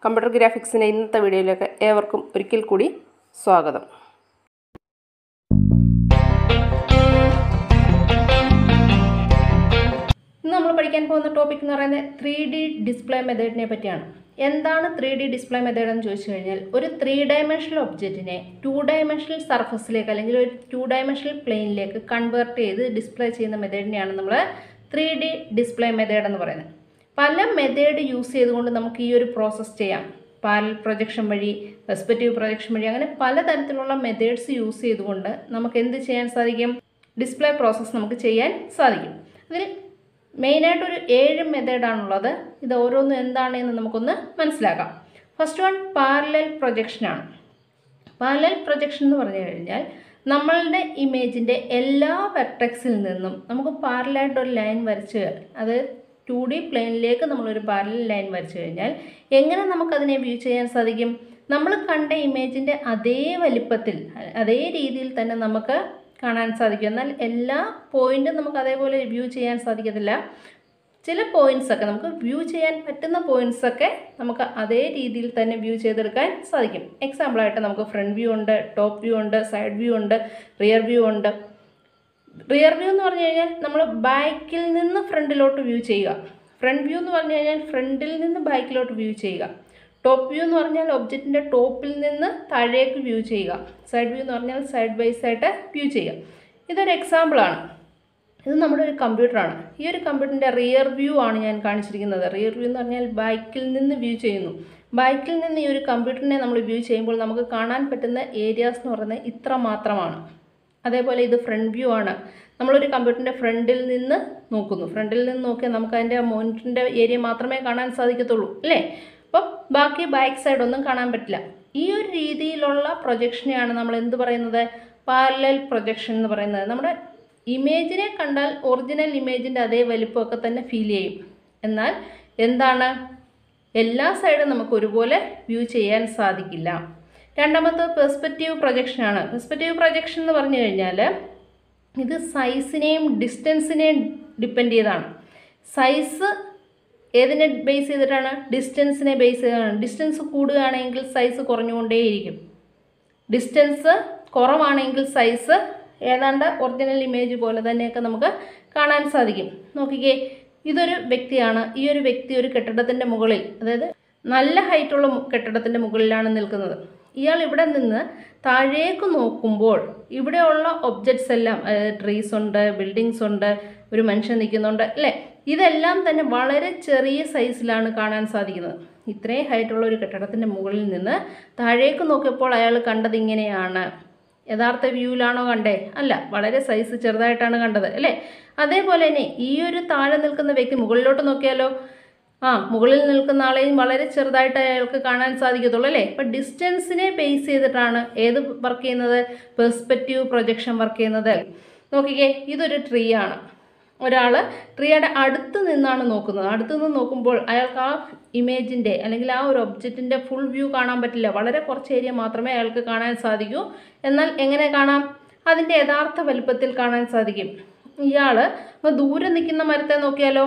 computer ഗ്രാഫിക്സിൻ്റെ ഇന്നത്തെ വീഡിയോയിലേക്ക് ഏവർക്കും ഒരിക്കൽ കൂടി സ്വാഗതം ഇന്ന് നമ്മൾ പഠിക്കാൻ പോകുന്ന ടോപ്പിക് എന്ന് പറയുന്നത് ത്രീ ഡി ഡിസ്പ്ലേ മെത്തേഡിനെ പറ്റിയാണ് എന്താണ് ത്രീ ഡി ഡിസ്പ്ലേ മെത്തേഡ് എന്ന് ചോദിച്ചു കഴിഞ്ഞാൽ ഒരു ത്രീ ഡയമെൻഷണൽ ഒബ്ജക്റ്റിനെ ടു ഡയമെൻഷണൽ സർഫസിലേക്ക് അല്ലെങ്കിൽ ഒരു ടു ഡയമെൻഷണൽ പ്ലെയിനിലേക്ക് കൺവേർട്ട് ചെയ്ത് ഡിസ്പ്ലേ ചെയ്യുന്ന മെത്തേഡിനെയാണ് നമ്മൾ ത്രീ ഡി ഡിസ്പ്ലേ മെത്തേഡ് എന്ന് പറയുന്നത് പല മെത്തേഡ് യൂസ് ചെയ്തുകൊണ്ട് നമുക്ക് ഈ ഒരു പ്രോസസ്സ് ചെയ്യാം പാരൽ പ്രൊജക്ഷൻ വഴി റെസ്പെക്റ്റീവ് പ്രൊജക്ഷൻ വഴി അങ്ങനെ പലതരത്തിലുള്ള മെത്തേഡ്സ് യൂസ് ചെയ്തുകൊണ്ട് നമുക്ക് എന്ത് ചെയ്യാൻ സാധിക്കും ഡിസ്പ്ലേ പ്രോസസ്സ് നമുക്ക് ചെയ്യാൻ സാധിക്കും അതിൽ മെയിനായിട്ട് ഒരു ഏഴ് മെത്തേഡാണുള്ളത് ഇത് ഓരോന്നും എന്താണെന്ന് നമുക്കൊന്ന് മനസ്സിലാക്കാം ഫസ്റ്റ് വൺ പാരലൽ പ്രൊജക്ഷനാണ് പാരലൽ പ്രൊജക്ഷൻ എന്ന് പറഞ്ഞു കഴിഞ്ഞാൽ നമ്മളുടെ ഇമേജിൻ്റെ എല്ലാ വെർട്ടെക്സിൽ നിന്നും നമുക്ക് പാരലായിട്ട് ഒരു ലൈൻ വരച്ച് അത് ടു ഡി പ്ലെയിനിലേക്ക് നമ്മളൊരു പാരലൽ ലൈൻ വരച്ചു കഴിഞ്ഞാൽ എങ്ങനെ നമുക്കതിനെ വ്യൂ ചെയ്യാൻ സാധിക്കും നമ്മൾ കണ്ട ഇമേജിൻ്റെ അതേ വലിപ്പത്തിൽ അതേ രീതിയിൽ തന്നെ നമുക്ക് കാണാൻ സാധിക്കും എന്നാൽ എല്ലാ പോയിൻറ്റും നമുക്ക് അതേപോലെ വ്യൂ ചെയ്യാൻ സാധിക്കത്തില്ല ചില പോയിൻറ്റ്സ് ഒക്കെ നമുക്ക് വ്യൂ ചെയ്യാൻ പറ്റുന്ന പോയിൻറ്റ്സ് ഒക്കെ നമുക്ക് അതേ രീതിയിൽ തന്നെ വ്യൂ ചെയ്തെടുക്കാൻ സാധിക്കും എക്സാമ്പിളായിട്ട് നമുക്ക് ഫ്രണ്ട് വ്യൂ ഉണ്ട് ടോപ്പ് വ്യൂ ഉണ്ട് സൈഡ് വ്യൂ ഉണ്ട് റിയർ വ്യൂ ഉണ്ട് റിയർ വ്യൂ എന്ന് പറഞ്ഞു കഴിഞ്ഞാൽ നമ്മൾ ബാക്കിൽ നിന്ന് ഫ്രണ്ടിലോട്ട് വ്യൂ ചെയ്യുക ഫ്രണ്ട് വ്യൂ എന്ന് പറഞ്ഞു കഴിഞ്ഞാൽ ഫ്രണ്ടിൽ നിന്ന് ബാക്കിലോട്ട് വ്യൂ ചെയ്യുക ടോപ്പ് വ്യൂ എന്ന് പറഞ്ഞാൽ ഒബ്ജക്റ്റിൻ്റെ ടോപ്പിൽ നിന്ന് താഴേക്ക് വ്യൂ ചെയ്യുക സൈഡ് വ്യൂ എന്ന് പറഞ്ഞാൽ സൈഡ് വൈസ് ആയിട്ട് വ്യൂ ചെയ്യുക ഇതൊരു എക്സാമ്പിളാണ് ഇത് നമ്മുടെ ഒരു കമ്പ്യൂട്ടറാണ് ഈ ഒരു കമ്പ്യൂട്ടറിൻ്റെ റിയർ വ്യൂ ആണ് ഞാൻ കാണിച്ചിരിക്കുന്നത് റിയർ വ്യൂ എന്ന് പറഞ്ഞാൽ ബാക്കിൽ നിന്ന് വ്യൂ ചെയ്യുന്നു ബാക്കിൽ നിന്ന് ഈ ഒരു കമ്പ്യൂട്ടറിനെ നമ്മൾ വ്യൂ ചെയ്യുമ്പോൾ നമുക്ക് കാണാൻ പറ്റുന്ന ഏരിയാസ് എന്ന് പറയുന്നത് ഇത്ര മാത്രമാണ് അതേപോലെ ഇത് ഫ്രണ്ട് വ്യൂ ആണ് നമ്മളൊരു കമ്പ്യൂട്ടറിൻ്റെ ഫ്രണ്ടിൽ നിന്ന് നോക്കുന്നു ഫ്രണ്ടിൽ നിന്ന് നോക്കിയാൽ നമുക്ക് അതിൻ്റെ മോണിറ്ററിൻ്റെ ഏരിയ മാത്രമേ കാണാൻ സാധിക്കത്തുള്ളൂ അല്ലേ അപ്പം ബാക്കി ബാക്ക് സൈഡ് ഒന്നും കാണാൻ പറ്റില്ല ഈ ഒരു രീതിയിലുള്ള പ്രൊജക്ഷനെയാണ് നമ്മൾ എന്ത് പറയുന്നത് പാരലൽ പ്രൊജക്ഷൻ എന്ന് പറയുന്നത് നമ്മുടെ ഇമേജിനെ കണ്ടാൽ ഒറിജിനൽ ഇമേജിൻ്റെ അതേ വലിപ്പമൊക്കെ തന്നെ ഫീൽ ചെയ്യും എന്നാൽ എന്താണ് എല്ലാ സൈഡും നമുക്ക് ഒരുപോലെ വ്യൂ ചെയ്യാൻ സാധിക്കില്ല രണ്ടാമത്തെ പെർസ്പെക്റ്റീവ് പ്രൊജക്ഷനാണ് പെർസ്പെക്റ്റീവ് പ്രൊജക്ഷൻ എന്ന് പറഞ്ഞു കഴിഞ്ഞാൽ ഇത് സൈസിനെയും ഡിസ്റ്റൻസിനെയും ഡിപ്പെൻഡ് ചെയ്താണ് സൈസ് ഏതിനെ ബേസ് ചെയ്തിട്ടാണ് ഡിസ്റ്റൻസിനെ ബേസ് ചെയ്താണ് ഡിസ്റ്റൻസ് കൂടുകയാണെങ്കിൽ സൈസ് കുറഞ്ഞുകൊണ്ടേയിരിക്കും ഡിസ്റ്റൻസ് കുറവാണെങ്കിൽ സൈസ് ഏതാണ്ട് ഒറിജിനൽ ഇമേജ് പോലെ തന്നെയൊക്കെ നമുക്ക് കാണാൻ സാധിക്കും നോക്കിക്കേ ഇതൊരു വ്യക്തിയാണ് ഈ ഒരു വ്യക്തി ഒരു കെട്ടിടത്തിൻ്റെ മുകളിൽ അതായത് നല്ല ഹൈറ്റുള്ള കെട്ടിടത്തിൻ്റെ മുകളിലാണ് നിൽക്കുന്നത് ഇയാൾ ഇവിടെ നിന്ന് താഴേക്ക് നോക്കുമ്പോൾ ഇവിടെയുള്ള ഒബ്ജക്ട്സ് എല്ലാം ട്രീസ് ഉണ്ട് ബിൽഡിങ്സ് ഉണ്ട് ഒരു മനുഷ്യൻ നിൽക്കുന്നുണ്ട് അല്ലേ ഇതെല്ലാം തന്നെ വളരെ ചെറിയ സൈസിലാണ് കാണാൻ സാധിക്കുന്നത് ഇത്രയും ഹൈറ്റുള്ള ഒരു കെട്ടിടത്തിൻ്റെ മുകളിൽ നിന്ന് താഴേക്ക് നോക്കിയപ്പോൾ അയാൾ കണ്ടത് ഇങ്ങനെയാണ് യഥാർത്ഥ വ്യൂവിലാണോ കണ്ടേ അല്ല വളരെ സൈസ് ചെറുതായിട്ടാണ് കണ്ടത് അല്ലേ അതേപോലെ തന്നെ ഈ ഒരു താഴെ നിൽക്കുന്ന വ്യക്തി മുകളിലോട്ട് നോക്കിയാലോ ആ മുകളിൽ നിൽക്കുന്ന ആളെയും വളരെ ചെറുതായിട്ട് അയാൾക്ക് കാണാൻ സാധിക്കത്തുള്ളൂ അല്ലേ ഇപ്പം ഡിസ്റ്റൻസിനെ ബേസ് ചെയ്തിട്ടാണ് ഏത് വർക്ക് ചെയ്യുന്നത് പെർസ്പെക്റ്റീവ് പ്രൊജക്ഷൻ വർക്ക് ചെയ്യുന്നത് നോക്കിക്കേ ഇതൊരു ട്രീ ആണ് ഒരാൾ ട്രീയുടെ അടുത്ത് നിന്നാണ് നോക്കുന്നത് അടുത്ത് നിന്ന് നോക്കുമ്പോൾ അയാൾക്ക് ആ ഇമേജിൻ്റെ അല്ലെങ്കിൽ ആ ഒരു ഒബ്ജക്റ്റിൻ്റെ ഫുൾ വ്യൂ കാണാൻ പറ്റില്ല വളരെ കുറച്ച് ഏരിയ മാത്രമേ അയാൾക്ക് കാണാൻ സാധിക്കൂ എന്നാൽ എങ്ങനെ കാണാം അതിൻ്റെ യഥാർത്ഥ വലുപ്പത്തിൽ കാണാൻ സാധിക്കും ഇയാൾ ദൂരെ നിൽക്കുന്ന മരത്തെ നോക്കിയാലോ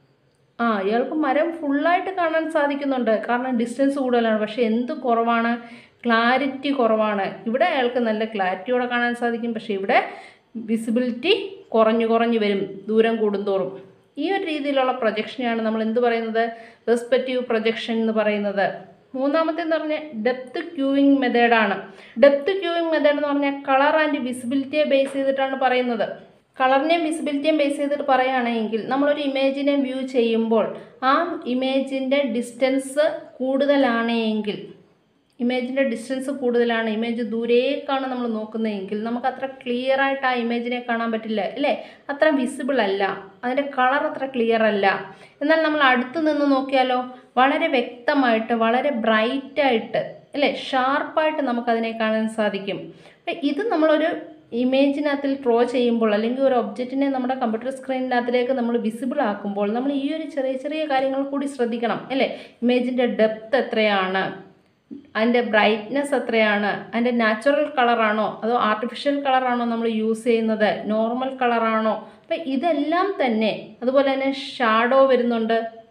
ആ ഇയാൾക്ക് മരം ഫുള്ളായിട്ട് കാണാൻ സാധിക്കുന്നുണ്ട് കാരണം ഡിസ്റ്റൻസ് കൂടുതലാണ് പക്ഷേ എന്ത് കുറവാണ് ക്ലാരിറ്റി കുറവാണ് ഇവിടെ അയാൾക്ക് നല്ല ക്ലാരിറ്റിയോടെ കാണാൻ സാധിക്കും പക്ഷേ ഇവിടെ വിസിബിലിറ്റി കുറഞ്ഞു കുറഞ്ഞു വരും ദൂരം കൂടുന്തോറും ഈ ഒരു രീതിയിലുള്ള പ്രൊജക്ഷനെയാണ് നമ്മൾ എന്ത് പറയുന്നത് റെസ്പെക്റ്റീവ് പ്രൊജക്ഷൻ എന്ന് പറയുന്നത് മൂന്നാമത്തെ എന്ന് പറഞ്ഞാൽ ഡെപ്ത് ക്യൂവിങ് മെത്തേഡാണ് ഡെപ്ത് ക്യൂവിങ് മെത്തേഡ് എന്ന് പറഞ്ഞാൽ കളർ ആൻഡ് വിസിബിലിറ്റിയെ ബേസ് ചെയ്തിട്ടാണ് പറയുന്നത് കളറിനെയും വിസിബിലിറ്റിയും ബേസ് ചെയ്തിട്ട് പറയുകയാണെങ്കിൽ നമ്മളൊരു ഇമേജിനെ വ്യൂ ചെയ്യുമ്പോൾ ആ ഇമേജിൻ്റെ ഡിസ്റ്റൻസ് കൂടുതലാണ് എങ്കിൽ ഇമേജിൻ്റെ ഡിസ്റ്റൻസ് കൂടുതലാണ് ഇമേജ് ദൂരേക്കാണ് നമ്മൾ നോക്കുന്നതെങ്കിൽ നമുക്ക് അത്ര ക്ലിയർ ആയിട്ട് ആ ഇമേജിനെ കാണാൻ പറ്റില്ല അല്ലേ അത്ര വിസിബിൾ അല്ല അതിൻ്റെ കളർ അത്ര ക്ലിയർ അല്ല എന്നാൽ നമ്മൾ അടുത്ത് നിന്ന് നോക്കിയാലോ വളരെ വ്യക്തമായിട്ട് വളരെ ബ്രൈറ്റായിട്ട് അല്ലേ ഷാർപ്പായിട്ട് നമുക്കതിനെ കാണാൻ സാധിക്കും ഇത് നമ്മളൊരു ഇമേജിനകത്തിൽ ഡ്രോ ചെയ്യുമ്പോൾ അല്ലെങ്കിൽ ഒരു ഒബ്ജക്റ്റിനെ നമ്മുടെ കമ്പ്യൂട്ടർ സ്ക്രീനിനകത്തിലേക്ക് നമ്മൾ വിസിബിൾ ആക്കുമ്പോൾ നമ്മൾ ഈ ഒരു ചെറിയ ചെറിയ കാര്യങ്ങൾ കൂടി ശ്രദ്ധിക്കണം അല്ലേ ഇമേജിൻ്റെ ഡെപ്ത് എത്രയാണ് അതിൻ്റെ ബ്രൈറ്റ്നെസ് എത്രയാണ് അതിൻ്റെ നാച്ചുറൽ കളറാണോ അതോ ആർട്ടിഫിഷ്യൽ കളറാണോ നമ്മൾ യൂസ് ചെയ്യുന്നത് നോർമൽ കളറാണോ അപ്പം ഇതെല്ലാം തന്നെ അതുപോലെ തന്നെ ഷാഡോ വരുന്നുണ്ട്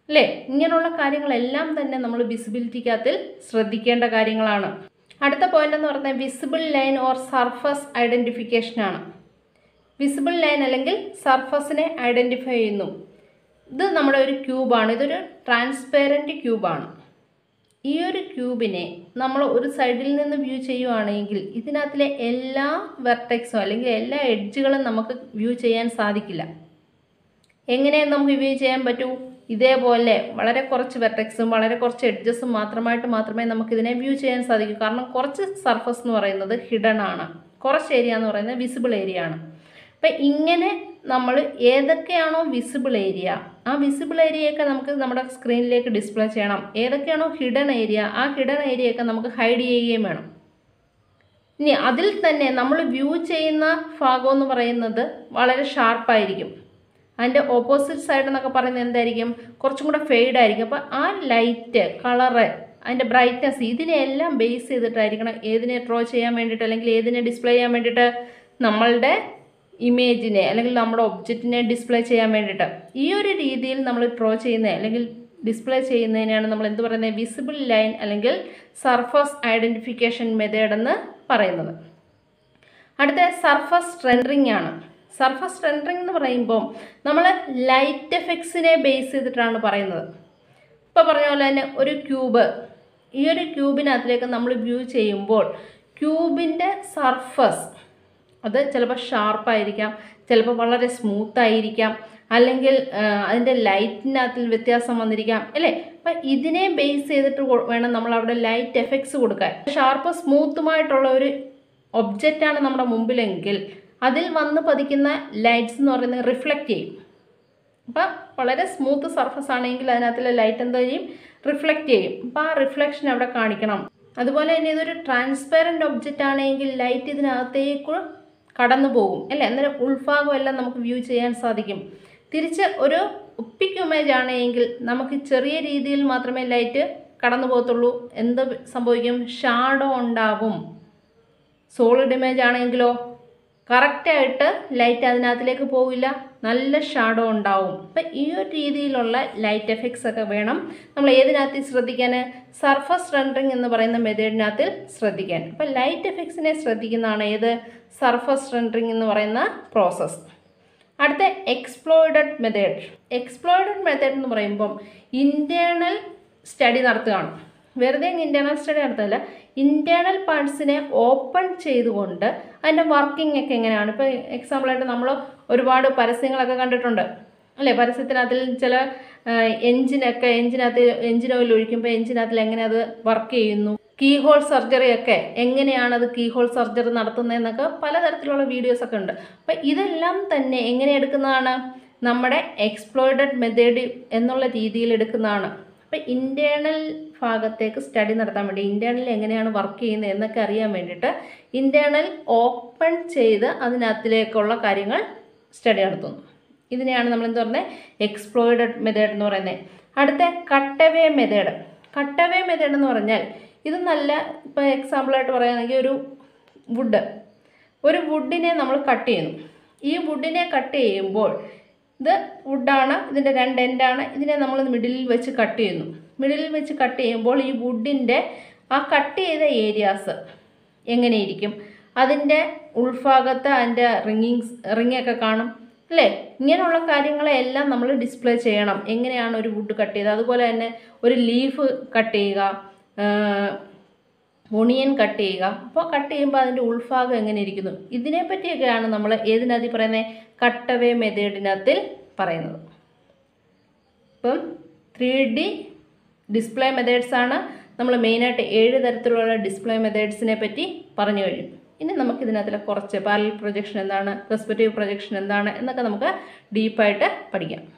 അല്ലേ ഇങ്ങനെയുള്ള കാര്യങ്ങളെല്ലാം തന്നെ നമ്മൾ വിസിബിലിറ്റിക്കകത്തിൽ ശ്രദ്ധിക്കേണ്ട കാര്യങ്ങളാണ് അടുത്ത പോയിന്റ് എന്ന് പറയുന്നത് visible line or surface identification ആണ് വിസിബിൾ ലൈൻ അല്ലെങ്കിൽ സർഫസിനെ ഐഡൻറ്റിഫൈ ചെയ്യുന്നു ഇത് നമ്മുടെ ഒരു ക്യൂബാണ് ഇതൊരു ട്രാൻസ്പെറൻറ്റ് ക്യൂബാണ് ഈ ഒരു ക്യൂബിനെ നമ്മൾ ഒരു സൈഡിൽ നിന്ന് വ്യൂ ചെയ്യുവാണെങ്കിൽ ഇതിനകത്തിലെ എല്ലാ വെർട്ടെക്സും അല്ലെങ്കിൽ എല്ലാ എഡ്ജുകളും നമുക്ക് വ്യൂ ചെയ്യാൻ സാധിക്കില്ല എങ്ങനെയാണ് നമുക്ക് വ്യൂ ചെയ്യാൻ പറ്റൂ ഇതേപോലെ വളരെ കുറച്ച് വെർട്ടെക്സും വളരെ കുറച്ച് എഡ്ജസും മാത്രമായിട്ട് മാത്രമേ നമുക്ക് ഇതിനെ വ്യൂ ചെയ്യാൻ സാധിക്കൂ കാരണം കുറച്ച് സർഫസ് എന്ന് പറയുന്നത് ഹിഡൺ ആണ് കുറച്ച് ഏരിയ എന്ന് പറയുന്നത് വിസിബിൾ ഏരിയ ആണ് അപ്പം ഇങ്ങനെ നമ്മൾ ഏതൊക്കെയാണോ വിസിബിൾ ഏരിയ ആ വിസിബിൾ ഏരിയയൊക്കെ നമുക്ക് നമ്മുടെ സ്ക്രീനിലേക്ക് ഡിസ്പ്ലേ ചെയ്യണം ഏതൊക്കെയാണോ ഹിഡൻ ഏരിയ ആ ഹിഡൻ ഏരിയയൊക്കെ നമുക്ക് ഹൈഡ് ചെയ്യുകയും വേണം ഇനി അതിൽ തന്നെ നമ്മൾ വ്യൂ ചെയ്യുന്ന ഭാഗം എന്ന് പറയുന്നത് വളരെ ഷാർപ്പായിരിക്കും അതിൻ്റെ ഓപ്പോസിറ്റ് സൈഡ് എന്നൊക്കെ പറയുന്നത് എന്തായിരിക്കും കുറച്ചും കൂടെ ഫെയ്ഡ് ആയിരിക്കും അപ്പോൾ ആ ലൈറ്റ് കളറ് അതിൻ്റെ ബ്രൈറ്റ്നസ് ഇതിനെല്ലാം ബേസ് ചെയ്തിട്ടായിരിക്കണം ഏതിനെ ഡ്രോ ചെയ്യാൻ വേണ്ടിയിട്ട് അല്ലെങ്കിൽ ഏതിനെ ഡിസ്പ്ലേ ചെയ്യാൻ വേണ്ടിയിട്ട് നമ്മളുടെ ഇമേജിനെ അല്ലെങ്കിൽ നമ്മുടെ ഒബ്ജക്റ്റിനെ ഡിസ്പ്ലേ ചെയ്യാൻ വേണ്ടിയിട്ട് ഈ ഒരു രീതിയിൽ നമ്മൾ ഡ്രോ ചെയ്യുന്നത് അല്ലെങ്കിൽ ഡിസ്പ്ലേ ചെയ്യുന്നതിനാണ് നമ്മൾ എന്ത് പറയുന്നത് വിസിബിൾ ലൈൻ അല്ലെങ്കിൽ സർഫസ് ഐഡൻറ്റിഫിക്കേഷൻ മെത്തേഡ് എന്ന് പറയുന്നത് അടുത്ത സർഫസ് റെൻഡറിങ് ആണ് സർഫസ് റെൻഡറിങ് എന്ന് പറയുമ്പോൾ നമ്മൾ ലൈറ്റ് എഫക്ട്സിനെ ബേസ് ചെയ്തിട്ടാണ് പറയുന്നത് ഇപ്പോൾ പറഞ്ഞ പോലെ തന്നെ ഒരു ക്യൂബ് ഈ ഒരു ക്യൂബിനകത്തിലേക്ക് നമ്മൾ വ്യൂ ചെയ്യുമ്പോൾ ക്യൂബിൻ്റെ സർഫസ് അത് ചിലപ്പോൾ ഷാർപ്പായിരിക്കാം ചിലപ്പോൾ വളരെ സ്മൂത്ത് ആയിരിക്കാം അല്ലെങ്കിൽ ആ, അതിൻ്റെ ലൈറ്റിനകത്തിൽ വ്യത്യാസം വന്നിരിക്കാം അല്ലേ അപ്പം ഇതിനെ ബേസ് ചെയ്തിട്ട് കൊ- വേണം നമ്മൾ അവിടെ ലൈറ്റ് എഫക്ട്സ് കൊടുക്കാൻ ഷാർപ്പ് സ്മൂത്തുമായിട്ടുള്ള ഒരു ഒബ്ജക്റ്റാണ് നമ്മുടെ മുമ്പിലെങ്കിൽ അതിൽ വന്ന് പതിക്കുന്ന ലൈറ്റ്സ് എന്ന് പറയുന്നത് റിഫ്ലക്റ്റ് ചെയ്യും അപ്പം വളരെ സ്മൂത്ത് സർഫസ് ആണെങ്കിൽ അതിനകത്തുള്ള ലൈറ്റ് എന്താ ചെയ്യും റിഫ്ലക്റ്റ് ചെയ്യും അപ്പം ആ റിഫ്ലക്ഷൻ അവിടെ കാണിക്കണം അതുപോലെ തന്നെ ഇതൊരു ട്രാൻസ്പെറൻറ്റ് ഒബ്ജക്റ്റ് ആണെങ്കിൽ ലൈറ്റ് ഇതിനകത്തേക്ക് കടന്നു പോകും അല്ലേ അന്നേരം ഉൾഭാഗം എല്ലാം നമുക്ക് വ്യൂ ചെയ്യാൻ സാധിക്കും തിരിച്ച് ഒരു ഒപ്പിക് ഇമേജ് ആണെങ്കിൽ നമുക്ക് ചെറിയ രീതിയിൽ മാത്രമേ ലൈറ്റ് കടന്നു പോകത്തുള്ളൂ എന്ത് സംഭവിക്കും ഷാഡോ ഉണ്ടാവും സോളിഡ് ഇമേജ് ആണെങ്കിലോ കറക്റ്റായിട്ട് ലൈറ്റ് അതിനകത്തിലേക്ക് പോവില്ല നല്ല ഷാഡോ ഉണ്ടാവും അപ്പം ഈ ഒരു രീതിയിലുള്ള ലൈറ്റ് എഫക്ട്സ് ഒക്കെ വേണം നമ്മൾ ഏതിനകത്ത് ശ്രദ്ധിക്കാൻ സർഫസ് റെൻഡറിങ് എന്ന് പറയുന്ന മെത്തേഡിനകത്തിൽ ശ്രദ്ധിക്കാൻ അപ്പം ലൈറ്റ് എഫക്ട്സിനെ ശ്രദ്ധിക്കുന്നതാണ് ഏത് സർഫസ് റെൻഡറിങ് എന്ന് പറയുന്ന പ്രോസസ്സ് അടുത്ത എക്സ്പ്ലോയിഡഡ് മെത്തേഡ് എക്സ്പ്ലോയിഡഡ് മെത്തേഡ് എന്ന് പറയുമ്പം ഇൻറ്റേർണൽ സ്റ്റഡി നടത്തുകയാണ് വെറുതെ ഇൻറ്റേർണൽ സ്റ്റഡി നടത്തുകയല്ല ഇൻറ്റേർണൽ പാർട്സിനെ ഓപ്പൺ ചെയ്തുകൊണ്ട് അതിൻ്റെ വർക്കിംഗ് ഒക്കെ എങ്ങനെയാണ് ഇപ്പോൾ എക്സാമ്പിളായിട്ട് നമ്മൾ ഒരുപാട് പരസ്യങ്ങളൊക്കെ കണ്ടിട്ടുണ്ട് അല്ലേ പരസ്യത്തിനകത്തിൽ ചില എഞ്ചിനൊക്കെ എഞ്ചിനകത്ത് എഞ്ചിൻ ഓയിൽ ഒഴിക്കുമ്പോൾ എഞ്ചിനകത്തിൽ എങ്ങനെ അത് വർക്ക് ചെയ്യുന്നു കീ ഹോൾ സർജറി ഒക്കെ എങ്ങനെയാണ് അത് കീ ഹോൾ സർജറി നടത്തുന്നതെന്നൊക്കെ പലതരത്തിലുള്ള വീഡിയോസ് ഒക്കെ ഉണ്ട് അപ്പം ഇതെല്ലാം തന്നെ എങ്ങനെ എടുക്കുന്നതാണ് നമ്മുടെ എക്സ്പ്ലോയിഡഡ് മെത്തേഡ് എന്നുള്ള രീതിയിൽ എടുക്കുന്നതാണ് അപ്പം ഇൻറ്റേർണൽ ഭാഗത്തേക്ക് സ്റ്റഡി നടത്താൻ വേണ്ടി ഇൻറ്റേർണൽ എങ്ങനെയാണ് വർക്ക് ചെയ്യുന്നത് എന്നൊക്കെ അറിയാൻ വേണ്ടിയിട്ട് ഇൻറ്റേർണൽ ഓപ്പൺ ചെയ്ത് അതിനകത്തിലേക്കുള്ള കാര്യങ്ങൾ സ്റ്റഡി നടത്തുന്നു ഇതിനെയാണ് നമ്മൾ എന്ത് പറയുന്നത് എക്സ്പ്ലോയിഡഡ് മെത്തേഡ് എന്ന് പറയുന്നത് അടുത്ത കട്ടവേ മെത്തേഡ് കട്ടവേ മെത്തേഡ് എന്ന് പറഞ്ഞാൽ ഇത് നല്ല ഇപ്പോൾ എക്സാമ്പിളായിട്ട് പറയുകയാണെങ്കിൽ ഒരു വുഡ് ഒരു വുഡിനെ നമ്മൾ കട്ട് ചെയ്യുന്നു ഈ വുഡിനെ കട്ട് ചെയ്യുമ്പോൾ ഇത് വുഡാണ് ഇതിൻ്റെ രണ്ട് എൻഡാണ് ഇതിനെ നമ്മൾ മിഡിലിൽ വെച്ച് കട്ട് ചെയ്യുന്നു മിഡിലിൽ വെച്ച് കട്ട് ചെയ്യുമ്പോൾ ഈ വുഡിൻ്റെ ആ കട്ട് ചെയ്ത ഏരിയാസ് എങ്ങനെയിരിക്കും അതിൻ്റെ ഉൾഭാഗത്ത് അതിൻ്റെ റിങ്ങിങ്സ് റിങ്ങൊക്കെ കാണും അല്ലേ ഇങ്ങനെയുള്ള കാര്യങ്ങളെല്ലാം നമ്മൾ ഡിസ്പ്ലേ ചെയ്യണം എങ്ങനെയാണ് ഒരു വുഡ് കട്ട് ചെയ്തത് അതുപോലെ തന്നെ ഒരു ലീഫ് കട്ട് ചെയ്യുക ഒണിയൻ കട്ട് ചെയ്യുക അപ്പോൾ കട്ട് ചെയ്യുമ്പോൾ അതിൻ്റെ ഉൾഭാഗം എങ്ങനെ ഇരിക്കുന്നു ഇതിനെ പറ്റിയൊക്കെയാണ് നമ്മൾ ഏതിനകത്ത് പറയുന്നത് കട്ടവേ മെത്തേഡിനകത്തിൽ പറയുന്നത് ഇപ്പം ത്രീ ഡി ഡിസ്പ്ലേ മെത്തേഡ്സ് ആണ് നമ്മൾ മെയിനായിട്ട് ഏഴ് തരത്തിലുള്ള ഡിസ്പ്ലേ മെത്തേഡ്സിനെ പറ്റി പറഞ്ഞു കഴിഞ്ഞു ഇനി നമുക്ക് ഇതിനകത്തിലെ കുറച്ച് പാരൽ പ്രൊജക്ഷൻ എന്താണ് പെർസ്പെക്റ്റീവ് പ്രൊജക്ഷൻ എന്താണ് എന്നൊക്കെ നമുക്ക് ഡീപ്പായിട്ട് പഠിക്കാം